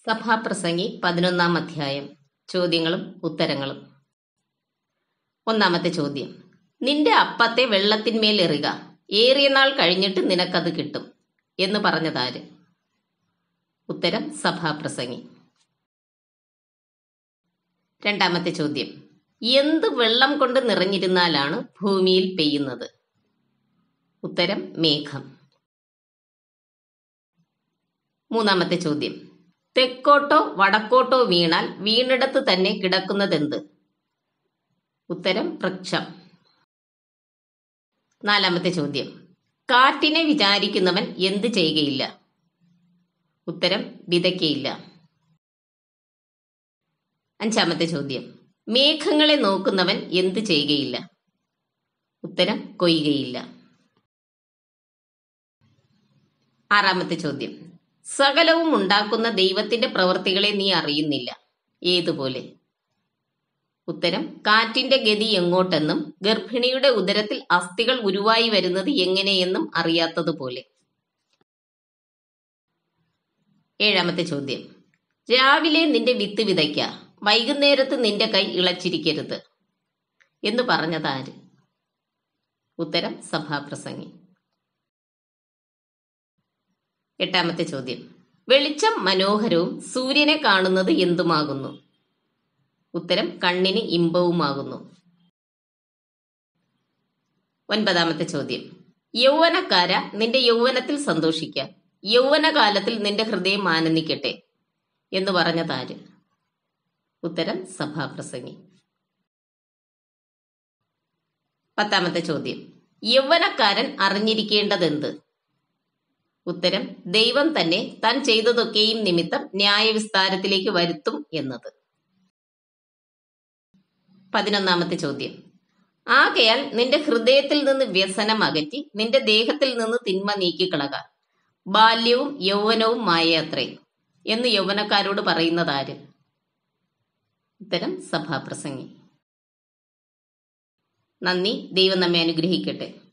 സഭാപ്രസംഗി പതിനൊന്നാം അധ്യായം ചോദ്യങ്ങളും ഉത്തരങ്ങളും ഒന്നാമത്തെ ചോദ്യം നിന്റെ അപ്പത്തെ വെള്ളത്തിന്മേൽ എറിക ഏറിയ നാൾ കഴിഞ്ഞിട്ട് നിനക്കത് കിട്ടും എന്ന് പറഞ്ഞതാര് ഉത്തരം സഭാപ്രസംഗി രണ്ടാമത്തെ ചോദ്യം എന്ത് വെള്ളം കൊണ്ട് നിറഞ്ഞിരുന്നാലാണ് ഭൂമിയിൽ പെയ്യുന്നത് ഉത്തരം മേഘം മൂന്നാമത്തെ ചോദ്യം തെക്കോട്ടോ വടക്കോട്ടോ വീണാൽ വീണിടത്ത് തന്നെ കിടക്കുന്നതെന്ത് ഉത്തരം വൃക്ഷം നാലാമത്തെ ചോദ്യം കാറ്റിനെ വിചാരിക്കുന്നവൻ എന്ത് ചെയ്യുകയില്ല ഉത്തരം വിതയ്ക്കയില്ല അഞ്ചാമത്തെ ചോദ്യം മേഘങ്ങളെ നോക്കുന്നവൻ എന്ത് ചെയ്യുകയില്ല ഉത്തരം കൊയ്യുകയില്ല ആറാമത്തെ ചോദ്യം സകലവും ഉണ്ടാക്കുന്ന ദൈവത്തിന്റെ പ്രവൃത്തികളെ നീ അറിയുന്നില്ല ഏതുപോലെ ഉത്തരം കാറ്റിന്റെ ഗതി എങ്ങോട്ടെന്നും ഗർഭിണിയുടെ ഉദരത്തിൽ അസ്ഥികൾ ഉരുവായി വരുന്നത് എങ്ങനെയെന്നും അറിയാത്തതുപോലെ ഏഴാമത്തെ ചോദ്യം രാവിലെ നിന്റെ വിത്ത് വിതയ്ക്ക വൈകുന്നേരത്ത് നിന്റെ കൈ ഇളച്ചിരിക്കരുത് എന്ന് പറഞ്ഞതാര് ഉത്തരം സഭാപ്രസംഗി എട്ടാമത്തെ ചോദ്യം വെളിച്ചം മനോഹരവും സൂര്യനെ കാണുന്നത് എന്തുമാകുന്നു ഉത്തരം കണ്ണിന് ഇമ്പവുമാകുന്നു ഒൻപതാമത്തെ ചോദ്യം യൗവനക്കാര നിന്റെ യൗവനത്തിൽ സന്തോഷിക്ക യൗവനകാലത്തിൽ നിന്റെ ഹൃദയം ആനന്ദിക്കട്ടെ എന്ന് പറഞ്ഞതാര് ഉത്തരം സഭാപ്രസംഗി പത്താമത്തെ ചോദ്യം യൗവനക്കാരൻ അറിഞ്ഞിരിക്കേണ്ടതെന്ത് ഉത്തരം ദൈവം തന്നെ താൻ ചെയ്തതൊക്കെയും നിമിത്തം ന്യായവിസ്താരത്തിലേക്ക് വരുത്തും എന്നത് പതിനൊന്നാമത്തെ ചോദ്യം ആകയാൽ നിന്റെ ഹൃദയത്തിൽ നിന്ന് വ്യസനം അകറ്റി നിന്റെ ദേഹത്തിൽ നിന്ന് തിന്മ നീക്കിക്കളക ബാല്യവും യൗവനവും മായയാത്രേ എന്ന് യൗവനക്കാരോട് പറയുന്നതാര് ഉത്തരം സഭാപ്രസംഗി നന്ദി ദൈവം നമ്മെ അനുഗ്രഹിക്കട്ടെ